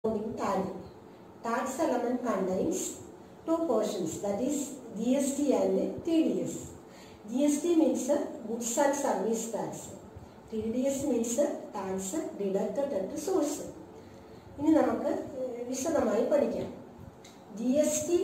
accounting tally. Tax element contains two portions that is GST and TDS. GST means uh, goods and service tax. TDS means uh, tax deducted at source. ഇനി നമുക്ക് ഏഹ്, വിശദമായി പഠിക്കാം G S T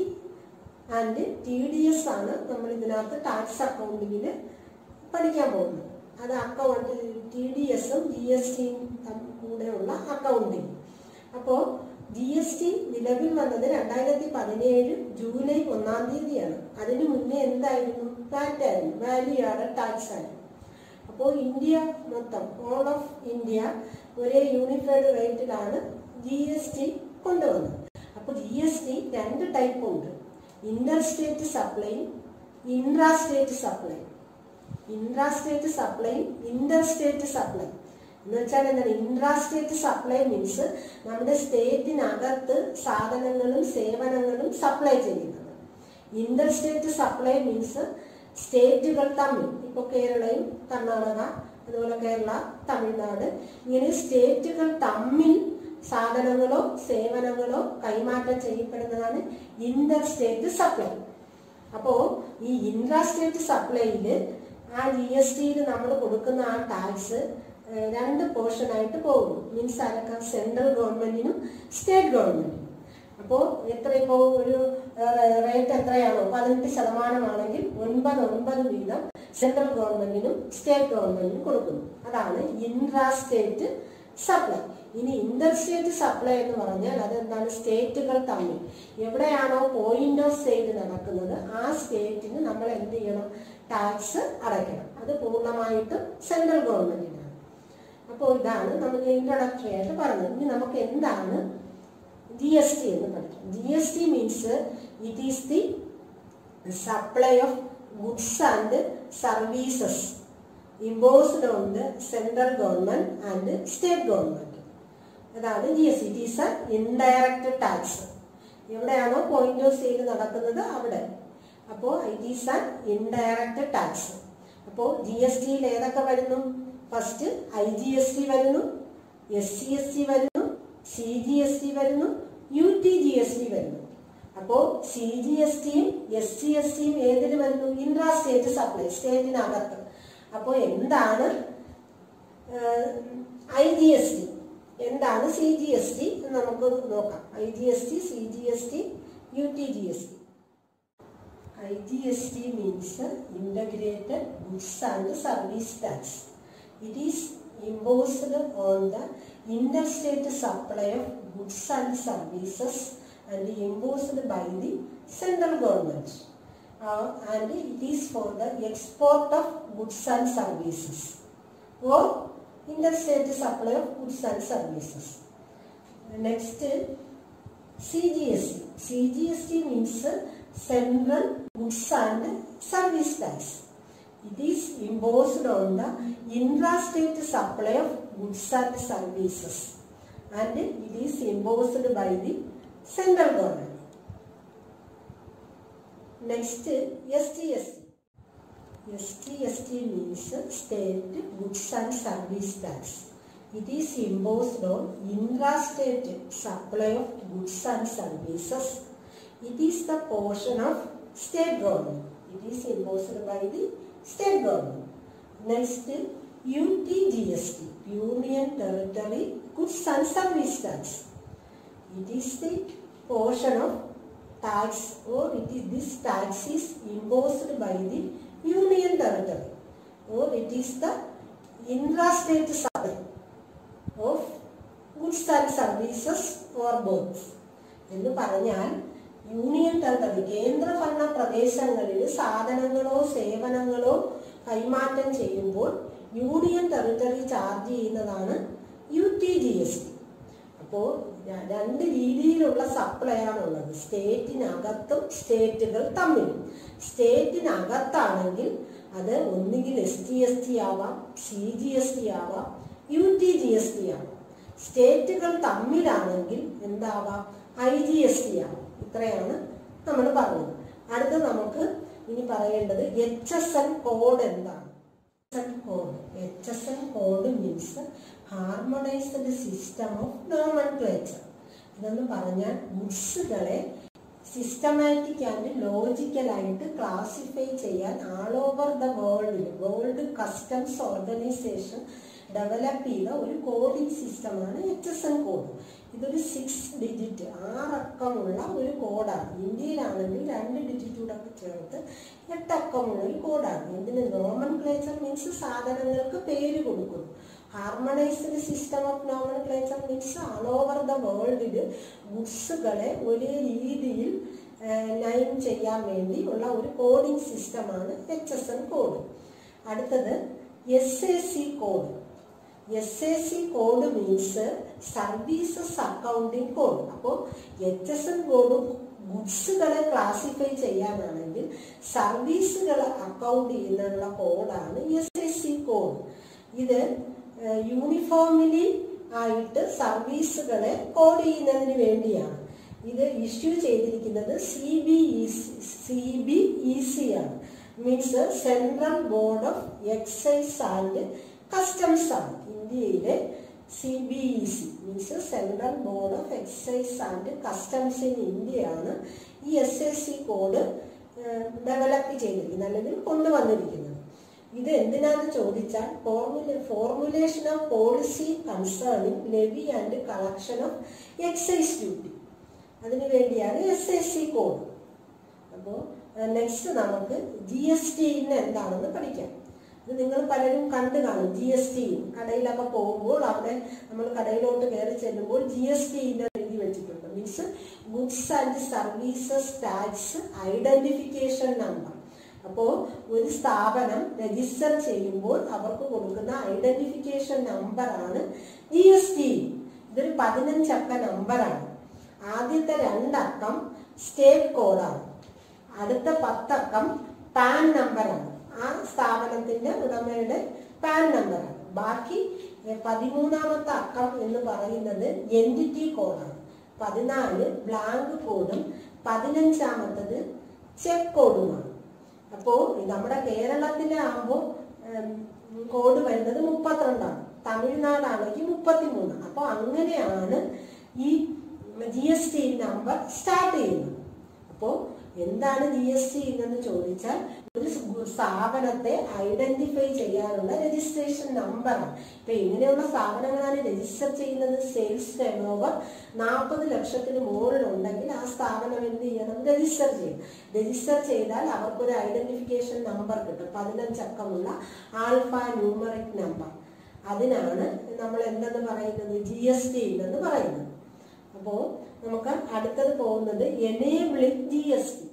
and T D S ആണ് നമ്മൾ ഇതിനകത്ത് tax അക്കൗണ്ടിങ്ങിൽ പഠിക്കാൻ പോകുന്നത് അത് അക്കൗണ്ട് ടി ഡി എസും ജി എസ് ടിയും കൂടെയുള്ള അക്കൗണ്ടിങ് അപ്പോൾ ജി എസ് ടി നിലവിൽ വന്നത് രണ്ടായിരത്തി പതിനേഴ് ജൂലൈ ഒന്നാം തീയതിയാണ് അതിന് മുന്നേ എന്തായിരുന്നു വാറ്റ് ആയിരുന്നു വാല്യൂ ആഡ് ടാക്സ് ആയിരുന്നു അപ്പോൾ ഇന്ത്യ മൊത്തം ഓൾ ഓഫ് ഇന്ത്യ ഒരേ യൂണിഫൈഡ് റേറ്റിലാണ് ജി എസ് ടി കൊണ്ടുവന്നത് അപ്പോൾ ജി എസ് ടി രണ്ട് ടൈപ്പ് ഉണ്ട് inter state supply intra state supply intra state supply inter state supply എന്ന് വെച്ചാൽ എന്താണ് ഇൻട്രാ സ്റ്റേറ്റ് സപ്ലൈ മീൻസ് നമ്മുടെ സ്റ്റേറ്റിനകത്ത് സാധനങ്ങളും സേവനങ്ങളും സപ്ലൈ ചെയ്യുന്നത് ഇന്റർ സ്റ്റേറ്റ് സപ്ലൈ മീൻസ് സ്റ്റേറ്റുകൾ തമ്മിൽ ഇപ്പോൾ കേരളയും കർണാടക അതുപോലെ കേരള തമിഴ്നാട് ഇങ്ങനെ സ്റ്റേറ്റുകൾ തമ്മിൽ സാധനങ്ങളോ സേവനങ്ങളോ കൈമാറ്റം ചെയ്യപ്പെടുന്നതാണ് ഇന്റർ സ്റ്റേറ്റ് സപ്ലൈ അപ്പോ ഈ ഇൻട്രാ സ്റ്റേറ്റ് സപ്ലൈയില് ആ ജി എസ് ടിയിൽ നമ്മൾ കൊടുക്കുന്ന ആ ടാക്സ് രണ്ട് പോർഷൻ ആയിട്ട് പോകുന്നു മീൻസ് അതൊക്കെ സെൻട്രൽ ഗവൺമെന്റിനും സ്റ്റേറ്റ് ഗവൺമെന്റിനും അപ്പോൾ എത്ര ഇപ്പോൾ ഒരു റേറ്റ് എത്രയാണോ പതിനെട്ട് ശതമാനമാണെങ്കിൽ ഒൻപത് ഒൻപത് വീതം സെൻട്രൽ ഗവൺമെന്റിനും സ്റ്റേറ്റ് ഗവൺമെന്റിനും കൊടുക്കുന്നു അതാണ് ഇൻട്രാ സ്റ്റേറ്റ് സപ്ലൈ ഇനി ഇന്റർ സ്റ്റേറ്റ് സപ്ലൈ എന്ന് പറഞ്ഞാൽ അതെന്താണ് സ്റ്റേറ്റുകൾ തമ്മിൽ എവിടെയാണോ പോയിന്റ് ഓഫ് സെയിൽ നടക്കുന്നത് ആ സ്റ്റേറ്റിന് നമ്മൾ എന്ത് ചെയ്യണം ടാക്സ് അടയ്ക്കണം അത് പൂർണ്ണമായിട്ടും സെൻട്രൽ ഗവൺമെന്റിനാണ് അപ്പോൾ ഇതാണ് നമുക്ക് ഇൻട്രൊഡക്ടറി ആയിട്ട് പറഞ്ഞത് ഇനി നമുക്ക് എന്താണ് ജി എസ് ടി എന്ന് പഠിക്കാം G S T means it is the supply of goods and services imposed on the central government and state government അതാണ് G S it is a indirect tax എവിടെയാണോ point of sale നടക്കുന്നത് അവിടെ അപ്പോൾ it is a indirect tax അപ്പോൾ G S ടിയിൽ ഏതൊക്കെ വരുന്നു first I G S T വരുന്നു എസ് സി എസ് ടി വരുന്നു സി ജി എസ് ടി വരുന്നു U T G S T വരുന്നു അപ്പോൾ സി ജി എസ് ടിയും എസ് സി എസ് ടിയും ഏതിന് വരുന്നു ഇൻട്രാ സ്റ്റേറ്റ് സപ്ലൈ സ്റ്റേറ്റിനകത്ത് അപ്പോൾ എന്താണ് ഐ ജി എസ് ടി എന്താണ് സി ജി എസ് ടി നമുക്ക് നോക്കാം I G S T C G S T U T G S T I G S T means integrated goods and service tax it is imposed on the interstate supply of goods and services and imposed by the central government. Uh, and it is for the export of goods and services or interstate supply of goods and services. Next, CGST. CGST means Central Goods and Service Tax. It is imposed on the intrastate supply of goods and services and it is imposed by the central government. Next, STST. STST means State Goods and Service Tax. It is imposed on intrastate supply of goods and services. It is the portion of state government. It is imposed by the state government. Next, UTGST, Union Territory Goods and Service Tax. It is the portion of tax or it is this tax is imposed by the Union Territory or it is the intrastate supply of goods and services or both. എന്ന് പറഞ്ഞാൽ union territory കേന്ദ്രഭരണ പ്രദേശങ്ങളിൽ സാധനങ്ങളോ സേവനങ്ങളോ കൈമാറ്റം ചെയ്യുമ്പോൾ union territory charge ചെയ്യുന്നതാണ് U T G S T അപ്പോൾ രണ്ട് രീതിയിലുള്ള സപ്ലൈ ആണുള്ളത് സ്റ്റേറ്റിനകത്തും സ്റ്റേറ്റുകൾ തമ്മിലും സ്റ്റേറ്റിനകത്താണെങ്കിൽ അത് ഒന്നുകിൽ എസ് ടി എസ് ടി ആവാം സി ജി എസ് ടി ആവാം U T G S T ആവാം സ്റ്റേറ്റുകൾ തമ്മിലാണെങ്കിൽ എന്താവാം ഐ ജി എസ് ടി ആവാം ഇത്രയാണ് നമ്മൾ പറഞ്ഞത് അടുത്ത് നമുക്ക് ഇനി പറയേണ്ടത് എച്ച് എസ് എൻ കോഡ് എന്താണ് code H S N code means harmonised system of nomenclature ഇതെന്ന് പറഞ്ഞാൽ ഗുഡ്സുകളെ സിസ്റ്റമാറ്റിക് ആൻഡ് ലോജിക്കലായിട്ട് ക്ലാസിഫൈ ചെയ്യാൻ ആൾ ഓവർ ദ വേൾഡിൽ വേൾഡ് കസ്റ്റംസ് ഓർഗനൈസേഷൻ ഡെവലപ്പ് ചെയ്ത ഒരു കോഡിംഗ് സിസ്റ്റമാണ് എച്ച് എസ് എൻ കോഡ് ഇതൊരു സിക്സ് ഡിജിറ്റ് ആറക്കമുള്ള ഒരു കോഡാണ് ഇന്ത്യയിലാണെങ്കിൽ രണ്ട് ഡിജിറ്റ് കൂടെ ചേർത്ത് എട്ടക്കമുള്ള ഒരു കോഡാണ് ഇതിന് നോമൻ ക്ലേച്ചർ മീൻസ് സാധനങ്ങൾക്ക് പേര് കൊടുക്കുന്നു harmonised system of nomenclature means all over the വേൾഡിൽ ഗുഡ്സുകളെ ഒരേ രീതിയിൽ നൈം ചെയ്യാൻ വേണ്ടി ഉള്ള ഒരു കോഡിംഗ് സിസ്റ്റമാണ് എച്ച് എസ് എൻ കോഡ് അടുത്തത് S A C code S A C code means services accounting code അപ്പോൾ എച്ച് എസ് എൻ കോഡും ഗുഡ്സുകളെ ക്ലാസിഫൈ ചെയ്യാനാണെങ്കിൽ സർവീസുകൾ അക്കൗണ്ട് ചെയ്യുന്നതിനുള്ള കോഡാണ് എസ് എ സി കോഡ് ഇത് യൂണിഫോമിലി ആയിട്ട് സർവീസുകളെ കോഡ് ചെയ്യുന്നതിന് വേണ്ടിയാണ് ഇത് ഇഷ്യൂ ചെയ്തിരിക്കുന്നത് C B E C B E C ആണ് means central board of excise and customs ആണ് ഇന്ത്യയിലെ C B E C means central board of excise and customs in ഇന്ത്യയാണ് ഈ S S C code develop ചെയ്തിരിക്കുന്നത് അല്ലെങ്കിൽ കൊണ്ടുവന്നിരിക്കുന്നത് ഇത് എന്തിനാന്ന് ചോദിച്ചാൽ formula formulation of policy concerning levy and collection of excise duty അതിനു വേണ്ടിയാണ് എസ് എസ് സി കോഡ് അപ്പോൾ നെക്സ്റ്റ് നമുക്ക് ജി എസ് ടി എന്താണെന്ന് പഠിക്കാം ഇത് നിങ്ങൾ പലരും കണ്ടു കാണും ജി എസ് ടി കടയിലൊക്കെ പോകുമ്പോൾ അവിടെ നമ്മൾ കടയിലോട്ട് കയറി ചെല്ലുമ്പോൾ ജി എസ് ടി എഴുതി വെച്ചിട്ടുണ്ട് means goods and services tax identification number അപ്പോൾ ഒരു സ്ഥാപനം രജിസ്റ്റർ ചെയ്യുമ്പോൾ അവർക്ക് കൊടുക്കുന്ന ഐഡന്റിഫിക്കേഷൻ നമ്പറാണ് ജി എസ് ടി ഇതൊരു പതിനഞ്ചക്ക നമ്പറാണ് ആദ്യത്തെ രണ്ടക്കം സ്റ്റേറ്റ് കോഡാണ് അടുത്ത പത്തക്കം പാൻ നമ്പറാണ് ആ സ്ഥാപനത്തിന്റെ ഉടമയുടെ പാൻ നമ്പറാണ് ബാക്കി പതിമൂന്നാമത്തെ അക്കം എന്ന് പറയുന്നത് എൻറ്റിറ്റി കോഡാണ് പതിനാല് ബ്ലാങ്ക് കോഡും പതിനഞ്ചാമത്തത് ചെക്ക് കോഡുമാണ് അപ്പോൾ നമ്മുടെ കേരളത്തിലെ ആകുമ്പോൾ കോഡ് വരുന്നത് മുപ്പത്തിരണ്ടാണ് തമിഴ്നാടാണെങ്കിൽ മുപ്പത്തിമൂന്ന് അപ്പോൾ അങ്ങനെയാണ് ഈ G S T number start ചെയ്യുന്നത് അപ്പോൾ എന്താണ് ജി എസ് ടി എന്ന് ചോദിച്ചാൽ ഒരു സ്ഥാപനത്തെ ഐഡന്റിഫൈ ചെയ്യാനുള്ള രജിസ്ട്രേഷൻ നമ്പറാണ് ഇപ്പൊ ഇങ്ങനെയുള്ള സ്ഥാപനങ്ങളാണ് രജിസ്റ്റർ ചെയ്യുന്നത് സെയിൽസ് ടേൺ ഓവർ നാൽപ്പത് ലക്ഷത്തിന് മുകളിലുണ്ടെങ്കിൽ ആ സ്ഥാപനം എന്ത് ചെയ്യണം രജിസ്റ്റർ ചെയ്യും രജിസ്റ്റർ ചെയ്താൽ അവർക്കൊരു ഐഡന്റിഫിക്കേഷൻ നമ്പർ കിട്ടും പതിനഞ്ചക്കമുള്ള ആൽഫ ന്യൂമറിക് നമ്പർ അതിനാണ് നമ്മൾ എന്തെന്ന് പറയുന്നത് ജി എസ് ടി എന്ന് പറയുന്നത് അപ്പോൾ നമുക്ക് അടുത്തത് പോകുന്നത് enabling G S T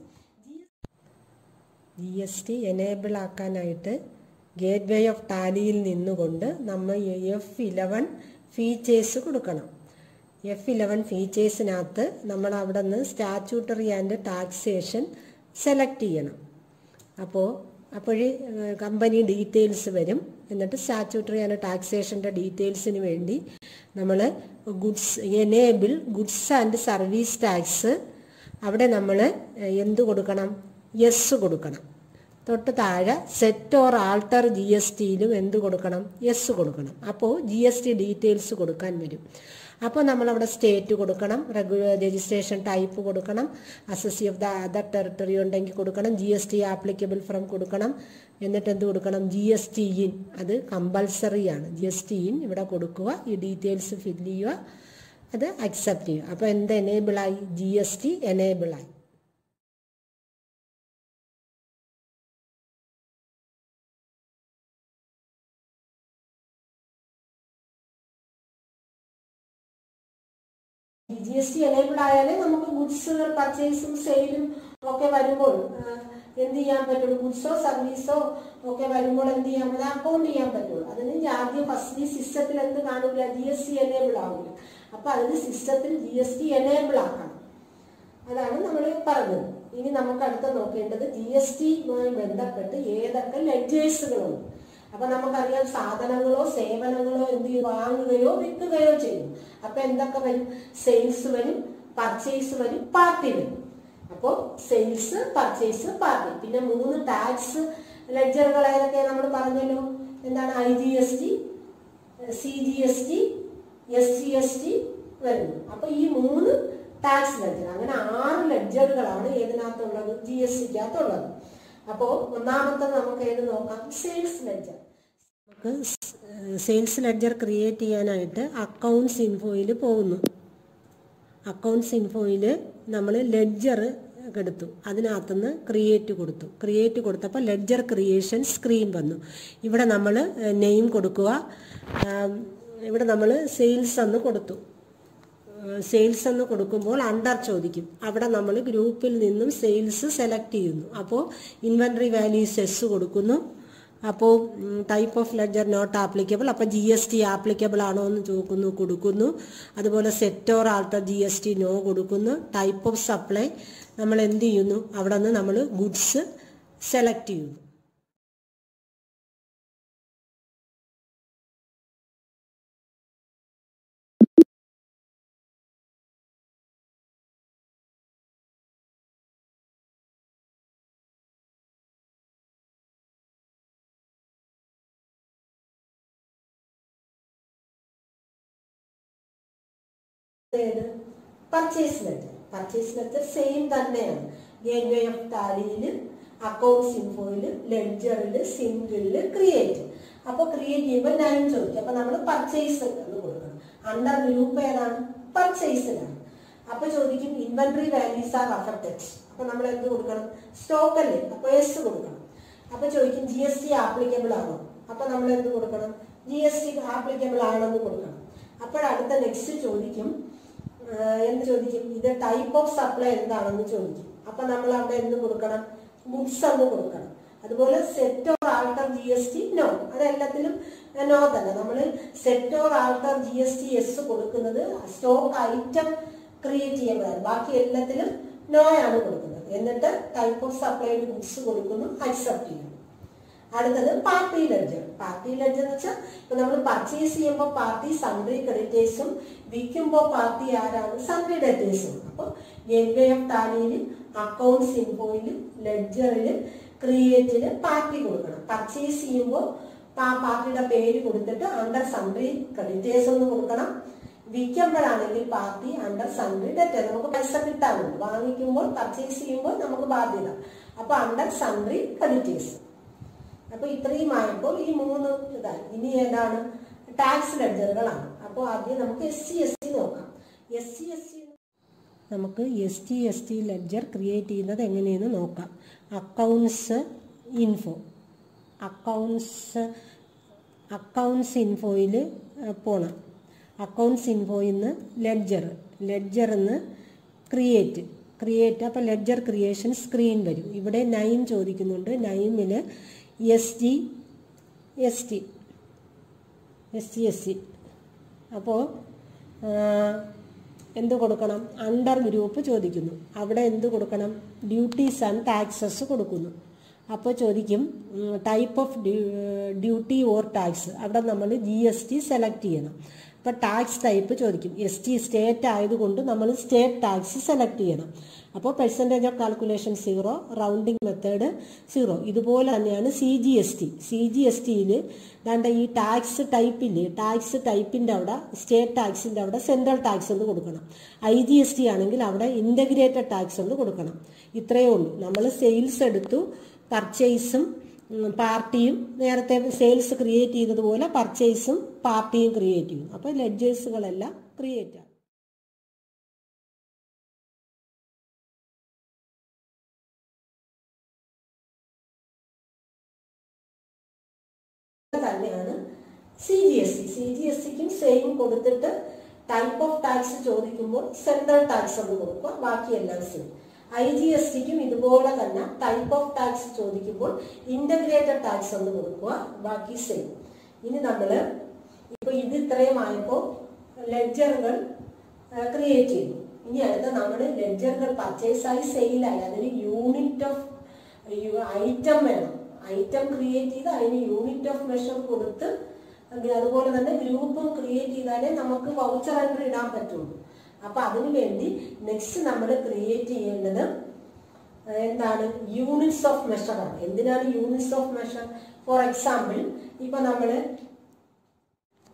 G S T enable ആക്കാനായിട്ട് ഗേറ്റ് വേ ഓഫ് ടാലിയിൽ നിന്നുകൊണ്ട് നമ്മൾ എഫ് ഇലവൻ ഫീച്ചേഴ്സ് കൊടുക്കണം എഫ് ഇലവൻ ഫീച്ചേഴ്സിനകത്ത് നമ്മൾ അവിടെ നിന്ന് സ്റ്റാച്യൂട്ടറി ആൻഡ് ടാക്സേഷൻ സെലക്ട് ചെയ്യണം അപ്പോൾ അപ്പോഴേ കമ്പനി ഡീറ്റെയിൽസ് വരും എന്നിട്ട് സ്റ്റാച്യൂട്ടറി ആൻഡ് ടാക്സേഷൻ്റെ ഡീറ്റെയിൽസിന് വേണ്ടി നമ്മൾ goods enable goods and service tax അവിടെ നമ്മൾ എന്ത് കൊടുക്കണം യെസ് കൊടുക്കണം തൊട്ട് താഴെ set or alter G S ടിയിലും എന്ത് കൊടുക്കണം യെസ് കൊടുക്കണം അപ്പോൾ ജി എസ് ടി ഡീറ്റെയിൽസ് കൊടുക്കാൻ വരും അപ്പോൾ നമ്മളവിടെ സ്റ്റേറ്റ് കൊടുക്കണം റെഗുലർ രജിസ്ട്രേഷൻ ടൈപ്പ് കൊടുക്കണം assessee of the other territory ഉണ്ടെങ്കിൽ കൊടുക്കണം G S T applicable from കൊടുക്കണം എന്നിട്ട് എന്ത് കൊടുക്കണം ജി എസ് ടി ഇൻ അത് കമ്പൽസറി ആണ് ജി എസ് ടി ഇൻ ഇവിടെ കൊടുക്കുക ഈ ഡീറ്റെയിൽസ് ഫില്ല് ചെയ്യുക അത് അക്സെപ്റ്റ് ചെയ്യുക അപ്പോൾ എന്ത് എനേബിളായി ജി എസ് ടി എനേബിളായി ജി എസ് ടി എനേബിൾ ആയാലേ നമുക്ക് ഗുഡ്സ് പർച്ചേസും സെയിലും ഒക്കെ വരുമ്പോൾ എന്ത് ചെയ്യാൻ പറ്റുള്ളൂ ഗുഡ്സോ സർവീസോ ഒക്കെ വരുമ്പോൾ എന്ത് ചെയ്യാൻ പറ്റും അക്കൗണ്ട് ചെയ്യാൻ പറ്റുള്ളൂ അതിന് ആദ്യം ഫസ്റ്റ് സിസ്റ്റത്തിൽ എന്ത് കാണില്ല ജി എസ് ടി എനേബിൾ ആവില്ല അപ്പൊ അതിന് സിസ്റ്റത്തിൽ ജി എസ് ടി എനേബിൾ ആക്കണം അതാണ് നമ്മൾ പറഞ്ഞത് ഇനി നമുക്ക് അടുത്ത നോക്കേണ്ടത് ജി എസ് ടിയുമായി ബന്ധപ്പെട്ട് ഏതൊക്കെ ലെഡ്ജേഴ്സുകളുണ്ട് അപ്പൊ നമുക്കറിയാം സാധനങ്ങളോ സേവനങ്ങളോ എന്ത് ചെയ്യും വാങ്ങുകയോ വിൽക്കുകയോ ചെയ്യും അപ്പൊ എന്തൊക്കെ വരും സെയിൽസ് വരും പർച്ചേസ് വരും പാർട്ടി വരും അപ്പോൾ സെയിൽസ് പർച്ചേസ് പാർട്ടി പിന്നെ മൂന്ന് ടാക്സ് ലെഡ്ജറുകൾ ഏതൊക്കെ നമ്മൾ പറഞ്ഞല്ലോ എന്താണ് I G S T C G S T S G S T വരുന്നു അപ്പൊ ഈ മൂന്ന് ടാക്സ് ലെഡ്ജർ അങ്ങനെ ആറ് ലെഡ്ജറുകളാണ് ഏതിനകത്തുള്ളത് ജി എസ് ടിക്കകത്തുള്ളത് അപ്പോൾ ഒന്നാമത്തെ നമുക്ക് ഏത് നോക്കാം സെയിൽസ് ലെഡ്ജർ നമുക്ക് സെയിൽസ് ലെഡ്ജർ ക്രിയേറ്റ് ചെയ്യാനായിട്ട് അക്കൗണ്ട്സ് ഇൻഫോയിൽ പോകുന്നു അക്കൗണ്ട്സ് ഇൻഫോയിൽ നമ്മൾ ലെഡ്ജർ എടുത്തു അതിനകത്തുനിന്ന് ക്രിയേറ്റ് കൊടുത്തു ക്രിയേറ്റ് കൊടുത്തപ്പോൾ ലെഡ്ജർ ക്രിയേഷൻ സ്ക്രീൻ വന്നു ഇവിടെ നമ്മൾ നെയിം കൊടുക്കുക ആം, ഇവിടെ നമ്മൾ സെയിൽസ് എന്ന് കൊടുത്തു സെയിൽസ് എന്ന് കൊടുക്കുമ്പോൾ അണ്ടർ ചോദിക്കും അവിടെ നമ്മൾ ഗ്രൂപ്പിൽ നിന്നും സെയിൽസ് സെലക്ട് ചെയ്യുന്നു അപ്പോൾ ഇൻവെൻട്രി വാല്യൂസ് എസ് കൊടുക്കുന്നു അപ്പോൾ type of ledger not applicable അപ്പോൾ ജി എസ് ടി ആപ്ലിക്കബിൾ ആണോ എന്ന് ചോദിക്കുന്നു കൊടുക്കുന്നു അതുപോലെ set or alter G S T no കൊടുക്കുന്നു ടൈപ്പ് ഓഫ് സപ്ലൈ നമ്മൾ എന്ത് ചെയ്യുന്നു അവിടെ നിന്ന് നമ്മൾ ഗുഡ്സ് സെലക്ട് ചെയ്യുന്നു purchase ledger purchase ledger same തന്നെയാണ് ഗേറ്റ് വേ ഓഫ് ടാലിയിൽ അക്കൗണ്ട്സ് ഇൻഫോയിൽ ലെഡ്ജറിൽ സിംഗിളിൽ ക്രിയേറ്റ് അപ്പോൾ ക്രിയേറ്റ് ചെയ്യുമ്പോൾ നയൻ ചോദിക്കും അപ്പോൾ നമ്മൾ പർച്ചേസ് എന്ന് കൊടുക്കണം അണ്ടർ ഗ്രൂപ്പ് ഏതാണ് പർച്ചേസിലാണ് അപ്പോൾ ചോദിക്കും ഇൻവെന്ററി വാല്യൂസ് ആർ അഫക്റ്റഡ് അപ്പോൾ നമ്മൾ എന്ത് കൊടുക്കണം സ്റ്റോക്ക് അല്ലേ അപ്പോൾ എസ് കൊടുക്കണം അപ്പോൾ ചോദിക്കും ജി എസ് ടി ആപ്ലിക്കബിൾ ആണോ അപ്പോൾ നമ്മൾ എന്ത് കൊടുക്കണം ജി എസ് ടി ആപ്ലിക്കബിൾ ആണെന്ന് കൊടുക്കണം അപ്പോഴടുത്ത നെക്സ്റ്റ് ചോദിക്കും ആഹ് എന്ത് ചോദിക്കും ഇത് ടൈപ്പ് ഓഫ് സപ്ലൈ എന്താണെന്ന് ചോദിക്കും അപ്പൊ നമ്മൾ അവിടെ എന്ത് കൊടുക്കണം ഗുഡ്സ് എന്ന് കൊടുക്കണം അതുപോലെ set or alter G S T no അതെല്ലാത്തിലും നോ തന്നെ നമ്മൾ set or alter G S T yes കൊടുക്കുന്നത് സ്റ്റോക്ക് ഐറ്റം ക്രിയേറ്റ് ചെയ്യുമ്പോഴാണ് ബാക്കി എല്ലാത്തിലും നോ ആണ് കൊടുക്കുന്നത് എന്നിട്ട് ടൈപ്പ് ഓഫ് സപ്ലൈഡ് ഗുഡ്സ് കൊടുക്കുന്നു അക്സെപ്റ്റ് ചെയ്യുന്നു അടുത്തത് പാർട്ടി ലെഡ്ജർ പാർട്ടി ലെഡ്ജർ എന്ന് വെച്ചാൽ ഇപ്പൊ നമ്മൾ പർച്ചേസ് ചെയ്യുമ്പോൾ പാർട്ടി സൺഡ്രി ക്രെഡിറ്റേഴ്സും വിൽക്കുമ്പോൾ പാർട്ടി ആരാണ് സൺഡ്രി ഡെറ്റേഴ്സും അപ്പോൾ ഗേറ്റ് വേ ഓഫ് ടാലിയിൽ അക്കൗണ്ട്സ് ഇൻഫോയിൽ ലെഡ്ജറിൽ ക്രിയേറ്റിൽ പാർട്ടി കൊടുക്കണം പർച്ചേസ് ചെയ്യുമ്പോൾ പാർട്ടിയുടെ പേര് കൊടുത്തിട്ട് അണ്ടർ സൺഡ്രി ക്രെഡിറ്റേഴ്സ് എന്ന് കൊടുക്കണം വിൽക്കുമ്പോഴാണെങ്കിൽ പാർട്ടി അണ്ടർ സൺഡ്രി ഡെറ്റർ നമുക്ക് പൈസ കിട്ടാറുണ്ട് വാങ്ങിക്കുമ്പോൾ പർച്ചേസ് ചെയ്യുമ്പോൾ നമുക്ക് ബാധ്യത അപ്പൊ അണ്ടർ സൺഡ്രി ക്രെഡിറ്റേഴ്സ് അപ്പൊ ഇത്രയും ആയപ്പോൾ ഈ മൂന്ന് ഇതായി ഇനി ഏതാണ് ടാക്സ് ലെഡ്ജറുകളാണ് അപ്പോൾ ആദ്യം നമുക്ക് എസ് സി എസ് ടി നോക്കാം എസ് സി എസ് ടി നമുക്ക് S T S T ledger create ചെയ്യുന്നത് എങ്ങനെയെന്ന് നോക്കാം അക്കൗണ്ട്സ് ഇൻഫോ അക്കൗണ്ട്സ് അക്കൗണ്ട്സ് ഇൻഫോയിൽ പോണം അക്കൗണ്ട്സ് ഇൻഫോയിൽ നിന്ന് ലെഡ്ജർ ലെഡ്ജറിൽ നിന്ന് ക്രിയേറ്റ് ക്രിയേറ്റ് അപ്പോൾ ലെഡ്ജർ ക്രിയേഷൻ സ്ക്രീൻ വരും ഇവിടെ നൈം ചോദിക്കുന്നുണ്ട് നൈമിൽ S G S T S T S C അപ്പോൾ എന്ത് കൊടുക്കണം അണ്ടർ ഗ്രൂപ്പ് ചോദിക്കുന്നു അവിടെ എന്ത് കൊടുക്കണം ഡ്യൂട്ടീസ് ആൻഡ് ടാക്സസ് കൊടുക്കുന്നു അപ്പോൾ ചോദിക്കും type of duty or tax അവിടെ നമ്മൾ ജി എസ് ടി സെലക്ട് ചെയ്യണം അപ്പോൾ ടാക്സ് ടൈപ്പ് ചോദിക്കും എസ് ടി സ്റ്റേറ്റ് ആയതുകൊണ്ട് നമ്മൾ സ്റ്റേറ്റ് ടാക്സ് സെലക്ട് ചെയ്യണം അപ്പോൾ percentage of calculation zero rounding method zero ഇതുപോലെ തന്നെയാണ് C G S T C G S ടിയിൽ ദാണ്ട ഈ ടാക്സ് ടൈപ്പില്ലേ ടാക്സ് ടൈപ്പിൻ്റെ അവിടെ സ്റ്റേറ്റ് ടാക്സിൻ്റെ അവിടെ സെൻട്രൽ ടാക്സ് എന്ന് കൊടുക്കണം ഐ ജി എസ് ടി ആണെങ്കിൽ അവിടെ ഇൻ്റഗ്രേറ്റഡ് ടാക്സ് എന്ന് കൊടുക്കണം ഇത്രയേ ഉള്ളൂ നമ്മൾ സെയിൽസ് എടുത്തു പർച്ചേസും പാർട്ടിയും നേരത്തെ സെയിൽസ് ക്രിയേറ്റ് ചെയ്തതുപോലെ പർച്ചേസും പാർട്ടിയും ക്രിയേറ്റ് ചെയ്യും അപ്പോൾ ലെഡ്ജേഴ്സുകളെല്ലാം ക്രിയേറ്റ് ആകും തന്നെയാണ് C G S T C G S ടിക്കും സെയിം കൊടുത്തിട്ട് ടൈപ്പ് ഓഫ് ടാക്സ് ചോദിക്കുമ്പോൾ സെൻട്രൽ ടാക്സ് എന്ന് കൊടുക്കുക ബാക്കിയെല്ലാം സെയിം ഐ ജി എസ് ടിക്കും ഇതുപോലെ തന്നെ ടൈപ്പ് ഓഫ് ടാക്സ് ചോദിക്കുമ്പോൾ ഇന്റഗ്രേറ്റഡ് ടാക്സ് എന്ന് കൊടുക്കുക ബാക്കി സെയിം ഇനി നമ്മൾ ഇപ്പൊ ഇത് ഇത്രയും ആയപ്പോൾ ലെഡ്ജറുകൾ ക്രിയേറ്റ് ചെയ്തു ഇനി അടുത്ത നമ്മൾ ലെഡ്ജറുകൾ പർച്ചേസ് ആയി സെയിലായി അതിന് യൂണിറ്റ് ഓഫ് ഐറ്റം വേണം ഐറ്റം ക്രിയേറ്റ് ചെയ്ത് അതിന് യൂണിറ്റ് ഓഫ് മെഷർ കൊടുത്ത് അത് അതുപോലെ തന്നെ ഗ്രൂപ്പും ക്രിയേറ്റ് ചെയ്താലേ നമുക്ക് വൗച്ചർ എൻട്രി ഇടാൻ പറ്റുള്ളൂ അപ്പൊ അതിനു വേണ്ടി നെക്സ്റ്റ് നമ്മൾ ക്രിയേറ്റ് ചെയ്യേണ്ടത് എന്താണ് യൂണിറ്റ്സ് ഓഫ് മെഷർ ആണ് എന്തിനാണ് units of measure for example ഇപ്പൊ നമ്മള്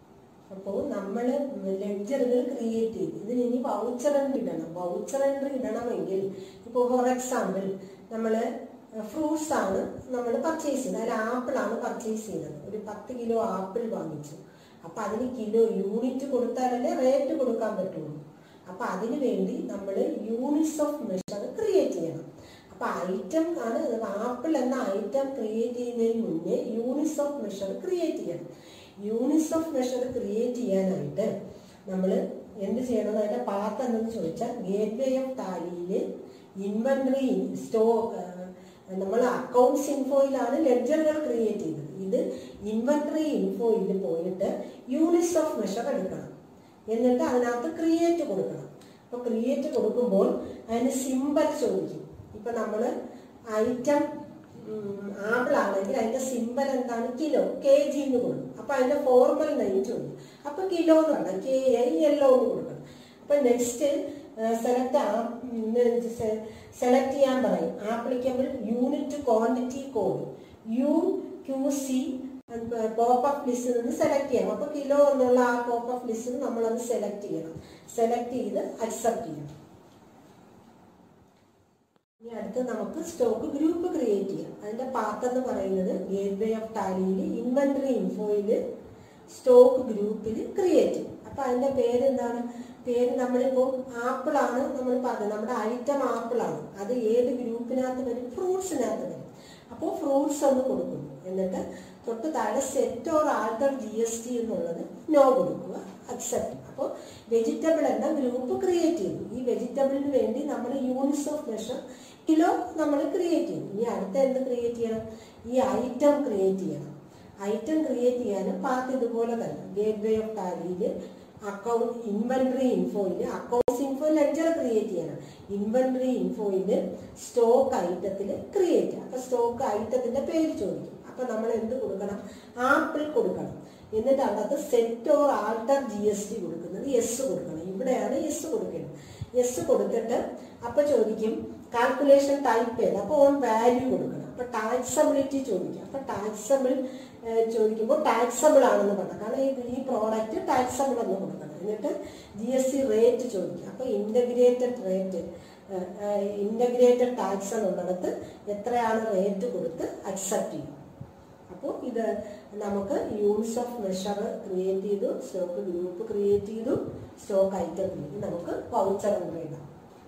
അപ്പോൾ നമ്മൾ ലെഡ്ജറുകൾ ക്രിയേറ്റ് ചെയ്തു ഇതിന് ഇനി വൗച്ചർ എൻട്രി ഇടണം വൗച്ചർ എൻട്രി ഇടണമെങ്കിൽ ഇപ്പോൾ ഫോർ എക്സാമ്പിൾ നമ്മൾ ഫ്രൂട്ട്സ് ആണ് നമ്മൾ പർച്ചേസ് ചെയ്തത് അതിൽ ആപ്പിളാണ് പർച്ചേസ് ചെയ്തത് ഒരു പത്ത് കിലോ ആപ്പിൾ വാങ്ങിച്ചു അപ്പൊ അതിന് കിലോ യൂണിറ്റ് കൊടുത്താലല്ലേ റേറ്റ് കൊടുക്കാൻ പറ്റുള്ളൂ അപ്പൊ അതിനു വേണ്ടി നമ്മൾ യൂണിറ്റ്സ് ഓഫ് മെഷർ ക്രിയേറ്റ് ചെയ്യണം അപ്പൊ ഐറ്റം ആണ് ആപ്പിൾ എന്ന ഐറ്റം ക്രിയേറ്റ് ചെയ്യുന്നതിന് മുന്നേ യൂണിറ്റ്സ് ഓഫ് മെഷർ ക്രിയേറ്റ് ചെയ്യണം യൂണിറ്റ്സ് ഓഫ് മെഷർ ക്രിയേറ്റ് ചെയ്യാനായിട്ട് നമ്മൾ എന്ത് ചെയ്യണം അതിന്റെ പാത്ത് എന്തെന്ന് ചോദിച്ചാൽ ഗേറ്റ് വേ ഓഫ് ടാലിയിൽ ഇൻവെന്ററി സ്റ്റോക്ക് നമ്മൾ അക്കൗണ്ട്സ് ഇൻഫോയിലാണ് ലെഡ്ജറുകൾ ക്രിയേറ്റ് ചെയ്തത് ഇത് ഇൻവെന്ററി ഇൻഫോയിൽ പോയിട്ട് യൂണിറ്റ്സ് ഓഫ് മെഷർ എടുക്കണം എന്നിട്ട് അതിനകത്ത് ക്രിയേറ്റ് കൊടുക്കണം അപ്പൊ ക്രിയേറ്റ് കൊടുക്കുമ്പോൾ അതിന് സിമ്പൽ ചോദിക്കും ഇപ്പൊ നമ്മൾ ഐറ്റം ആപ്പിൾ ആണെങ്കിൽ അതിന്റെ സിമ്പൽ എന്താണ് കിലോ കെ ജി എന്ന് കൊടുക്കും അപ്പൊ അതിന്റെ ഫോർമൽ നെയിം ചോദിക്കും അപ്പൊ കിലോ എന്ന് പറഞ്ഞാൽ കെ ഐ എല്ലോ എന്ന് കൊടുക്കണം അപ്പൊ നെക്സ്റ്റ് സെലക്ട് സെലക്ട് ചെയ്യാൻ പറയും applicable unit quantity code U Q C pop up ലിസ്റ്റിൽ നിന്ന് സെലക്ട് ചെയ്യണം അപ്പൊ കിലോ എന്നുള്ള ആ പോപ്പ് അപ്പ് ലിസ്റ്റിൽ നമ്മൾ അത് സെലക്ട് ചെയ്യണം സെലക്ട് ചെയ്ത് അക്സെപ്റ്റ് ചെയ്യണം ഇനി അടുത്ത് നമുക്ക് സ്റ്റോക്ക് ഗ്രൂപ്പ് ക്രിയേറ്റ് ചെയ്യാം അതിന്റെ പാത്ത് എന്ന് പറയുന്നത് ഗേറ്റ് വേ ഓഫ് ടാലിയിൽ ഇൻവെന്ററി ഇൻഫോയിൽ സ്റ്റോക്ക് ഗ്രൂപ്പിൽ ക്രിയേറ്റ് ചെയ്യും അപ്പൊ അതിന്റെ പേര് എന്താണ് പേര് നമ്മളിപ്പോ ആപ്പിൾ ആണ് നമ്മൾ പറഞ്ഞത് നമ്മുടെ ഐറ്റം ആപ്പിൾ ആണ് അത് ഏത് ഗ്രൂപ്പിനകത്ത് വരും ഫ്രൂട്ട്സിനകത്ത് വരും അപ്പോൾ ഫ്രൂട്ട്സ് ഒന്ന് കൊടുക്കുന്നു എന്നിട്ട് തൊട്ട് താഴെ set or alter G S T എന്നുള്ളത് നോ കൊടുക്കുക അക്സെപ്റ്റ് അപ്പോൾ വെജിറ്റബിൾ എന്ന ഗ്രൂപ്പ് ക്രിയേറ്റ് ചെയ്തു ഈ വെജിറ്റബിളിന് വേണ്ടി നമ്മൾ യൂണിറ്റ്സ് ഓഫ് മെഷർ കിലോ നമ്മൾ ക്രിയേറ്റ് ചെയ്തു ഇനി അടുത്ത എന്ത് ക്രിയേറ്റ് ചെയ്യണം ഈ ഐറ്റം ക്രിയേറ്റ് ചെയ്യണം ഐറ്റം ക്രിയേറ്റ് ചെയ്യാനും പാത്ത് ഇതുപോലെ തന്നെ ഗേറ്റ് വേ ഓഫ് ടാലിയിൽ അക്കൗണ്ട് ഇൻവെന്ററി ഇൻഫോയിൽ അക്കൗണ്ട്സ് ഇൻഫോ ലെഡ്ജർ ക്രിയേറ്റ് ചെയ്യണം ഇൻവെന്ററി ഇൻഫോയിൽ സ്റ്റോക്ക് ഐറ്റത്തിൽ ക്രിയേറ്റ് അപ്പൊ സ്റ്റോക്ക് ഐറ്റത്തിന്റെ പേര് ചോദിക്കും അപ്പൊ നമ്മൾ എന്ത് കൊടുക്കണം ആപ്പിൾ കൊടുക്കണം എന്നിട്ട് അകത്ത് set or alter G S T കൊടുക്കുന്നത് എസ് കൊടുക്കണം ഇവിടെയാണ് എസ് കൊടുക്കേണ്ടത് എസ് കൊടുത്തിട്ട് അപ്പൊ ചോദിക്കും കാൽക്കുലേഷൻ ടൈപ്പ് ഏത് അപ്പൊ ഓൺ വാല്യൂ കൊടുക്കണം അപ്പൊ ടാക്സബിലിറ്റി ചോദിക്കും അപ്പൊ ടാക്സബിൾ ചോദിക്കുമ്പോൾ ടാക്സബിൾ ആണെന്ന് പറഞ്ഞു കാരണം ഈ ഈ പ്രോഡക്റ്റ് ടാക്സബിൾ എന്ന് കൊടുക്കണം എന്നിട്ട് ജി എസ് ടി റേറ്റ് ചോദിക്കും അപ്പൊ ഇന്റഗ്രേറ്റഡ് റേറ്റ് ഇന്റഗ്രേറ്റഡ് ടാക്സ് എന്നുള്ളിടത്ത് എത്രയാണ് റേറ്റ് കൊടുത്ത് അക്സെപ്റ്റ് ചെയ്യും അപ്പോൾ ഇത് നമുക്ക് യൂണിറ്റ്സ് ഓഫ് മെഷർ ക്രിയേറ്റ് ചെയ്തു സ്റ്റോക്ക് ഗ്രൂപ്പ് ക്രിയേറ്റ് ചെയ്തു സ്റ്റോക്ക് ഐറ്റം നമുക്ക് വൗച്ചർ എന്ന് എഴുതാം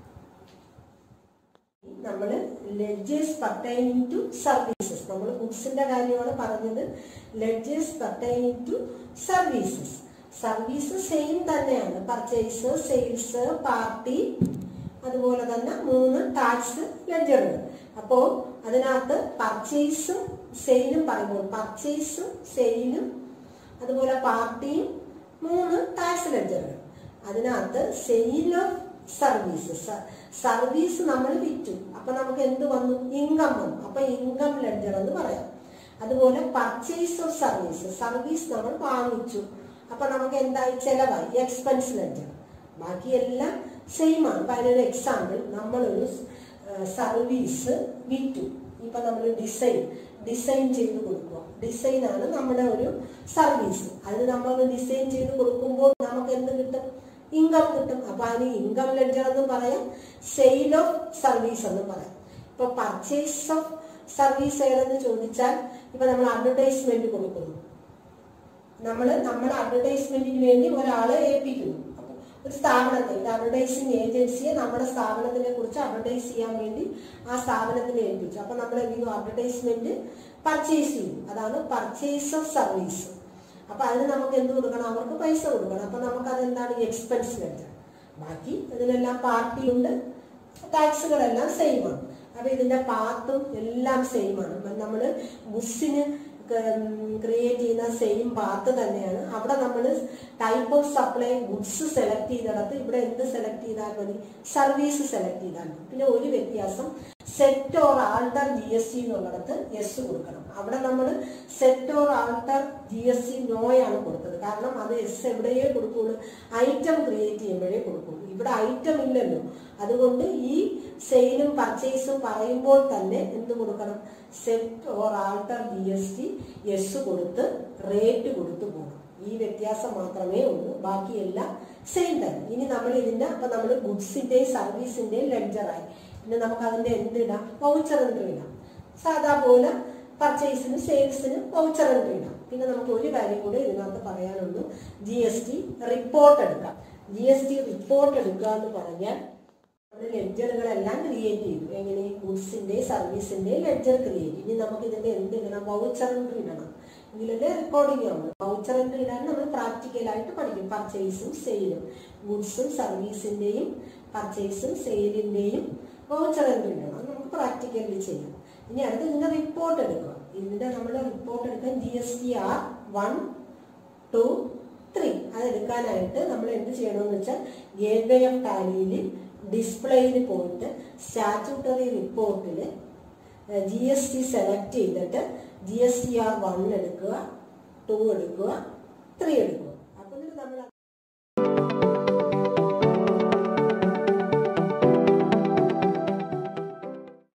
നമ്മൾ ലെഡ്ജേഴ്സ് പർട്ടൈനിങ് ടു സർവീസസ് നമ്മൾ ഗുഡ്സിന്റെ കാര്യമാണ് പറഞ്ഞത് ledgers pertaining to services service same തന്നെയാണ് പർച്ചേസ് സെയിൽസ് പാർട്ടി അതുപോലെ തന്നെ മൂന്ന് ടാക്സ് ലെഡ്ജറുകൾ അപ്പോ അതിനകത്ത് പർച്ചേസും സെയിലും പറയുമ്പോൾ പർച്ചേസും സെയിലും അതുപോലെ പാർട്ടിയും മൂന്ന് ടാക്സ് ലെഡ്ജറുകൾ അതിനകത്ത് സെയിൽ ഓഫ് സർവീസസ് സർവീസ് നമ്മൾ വിറ്റു അപ്പൊ നമുക്ക് എന്ത് വന്നു ഇൻകം വന്നു അപ്പൊ ഇൻകം ലെഡ്ജർ എന്ന് പറയാം അതുപോലെ പർച്ചേസ് ഓഫ് സർവീസ് സർവീസ് നമ്മൾ വാങ്ങിച്ചു അപ്പൊ നമുക്ക് എന്തായി ചെലവായി എക്സ്പെൻസ് ലെഡ്ജർ ബാക്കിയെല്ലാം സെയിം ആണ് അപ്പൊ അതിനൊരു എക്സാമ്പിൾ നമ്മളൊരു സർവീസ് വിറ്റു ഇപ്പൊ നമ്മൾ ഡിസൈൻ ഡിസൈൻ ചെയ്ത് കൊടുക്കുക ഡിസൈൻ ആണ് നമ്മുടെ ഒരു സർവീസ് അത് നമ്മൾ ഡിസൈൻ ചെയ്ത് കൊടുക്കുമ്പോൾ നമുക്ക് എന്ത് കിട്ടും ഇൻകം കിട്ടും അപ്പൊ അതിന് ഇൻകം ലെഡ്ജർ എന്ന് പറയാം സെയിൽ ഓഫ് സർവീസ് എന്ന് പറയാം ഇപ്പൊ പർച്ചേസ് ഓഫ് സർവീസ് ഏതെന്ന് ചോദിച്ചാൽ ഇപ്പൊ നമ്മൾ അഡ്വർടൈസ്മെന്റ് കൊടുക്കുന്നു നമ്മൾ നമ്മുടെ അഡ്വർടൈസ്മെന്റിന് വേണ്ടി ഒരാളെ ഏൽപ്പിക്കുന്നു അപ്പൊ ഒരു സ്ഥാപനത്തെ ഒരു അഡ്വർടൈസിങ് ഏജൻസിയെ നമ്മുടെ സ്ഥാപനത്തിനെ കുറിച്ച് അഡ്വർടൈസ് ചെയ്യാൻ വേണ്ടി ആ സ്ഥാപനത്തിനെ ഏൽപ്പിച്ചു അപ്പൊ നമ്മൾ എന്ത് ചെയ്തു അഡ്വർടൈസ്മെന്റ് പർച്ചേസ് ചെയ്യും അതാണ് പർച്ചേസ് ഓഫ് സർവീസ് അപ്പൊ അതിന് നമുക്ക് എന്ത് കൊടുക്കണം അവർക്ക് പൈസ കൊടുക്കണം അപ്പൊ നമുക്ക് അതെന്താണ് എക്സ്പെൻസ് ലെറ്റർ ബാക്കി ഇതിനെല്ലാം പാർട്ടിയുണ്ട് ടാക്സുകളെല്ലാം സെയിം ആണ് അപ്പൊ ഇതിന്റെ പാത്തും എല്ലാം സെയിം ആണ് നമ്മൾ ബുസ്സിന് ക്രിയേറ്റ് ചെയ്യുന്ന സെയിം പാത്ത് തന്നെയാണ് അവിടെ നമ്മൾ type of supply goods select ചെയ്തിടത്ത് ഇവിടെ എന്ത് സെലക്ട് ചെയ്താൽ മതി സർവീസ് സെലക്ട് ചെയ്താൽ മതി പിന്നെ ഒരു വ്യത്യാസം set or alter G S T എന്നുള്ളിടത്ത് എസ് കൊടുക്കണം അവിടെ നമ്മൾ set or alter G S T നോയാണ് കൊടുത്തത് കാരണം അത് എസ് എവിടെയേ കൊടുക്കുള്ളൂ ഐറ്റം ക്രിയേറ്റ് ചെയ്യുമ്പോഴേ കൊടുക്കുള്ളൂ ഇവിടെ ഐറ്റം ഇല്ലല്ലോ അതുകൊണ്ട് ഈ സെയിലും പർച്ചേസും പറയുമ്പോൾ തന്നെ എന്ത് കൊടുക്കണം set or alter G S T yes കൊടുത്ത് റേറ്റ് കൊടുത്ത് പോകണം ഈ വ്യത്യാസം മാത്രമേ ഉള്ളൂ ബാക്കിയെല്ലാം സെയിം തന്നെ ഇനി നമ്മൾ ഇതിന്റെ അപ്പൊ നമ്മൾ ഗുഡ്സിന്റെയും സർവീസിന്റെയും ലെഡ്ജറായി പിന്നെ നമുക്ക് അതിന്റെ എന്തിടാം വൗച്ചർ എൻട്രി ഇടാം സാധാ പോലെ പർച്ചേസിന് സെയിൽസിന് വൗച്ചർ എൻട്രി ഇടാം പിന്നെ നമുക്ക് ഒരു കാര്യം കൂടെ ഇതിനകത്ത് പറയാനുള്ളൂ ജി എസ് ടി റിപ്പോർട്ട് എടുക്കാം ജി എസ് ടി റിപ്പോർട്ട് എടുക്കുക എന്ന് പറഞ്ഞാൽ നമ്മൾ ലെഡ്ജറുകളെല്ലാം ക്രിയേറ്റ് ചെയ്തു എങ്ങനെ ഗുഡ്സിന്റെ സർവീസിന്റെ ലെഡ്ജർ ക്രിയേറ്റ് ഇനി നമുക്ക് ഇതിന്റെ എന്ത് ഇടണം വൗച്ചർ എൻട്രി ഇടണം ഇതിലെ റെക്കോർഡിംഗ് ആണ് വൗച്ചർ എൻട്രി ഇടാൻ നമ്മൾ പ്രാക്ടിക്കലായിട്ട് പഠിക്കും പർച്ചേസും സെയിലും ഗുഡ്സും സർവീസിന്റെയും പർച്ചേസും സെയിലിന്റെയും വൗച്ചർ എൻട്രി ഇടണം അത് നമുക്ക് പ്രാക്ടിക്കലി ചെയ്യാം ഇനി അടുത്ത് ഇതിന്റെ റിപ്പോർട്ട് എടുക്കുക ഇതിന്റെ നമ്മൾ റിപ്പോർട്ട് എടുക്കാൻ G S T R one two three അതെടുക്കാനായിട്ട് നമ്മൾ എന്ത് ചെയ്യണമെന്ന് വെച്ചാൽ ഗേറ്റ് വേ ഓഫ് ടാലിയിൽ ഡിസ്പ്ലേയിൽ പോയിട്ട് സ്റ്റാറ്റ്യൂട്ടറി റിപ്പോർട്ടിൽ ജി എസ് ടി സെലക്ട് ചെയ്തിട്ട് G S T R one എടുക്കുക ടു എടുക്കുക ത്രീ എടുക്കുക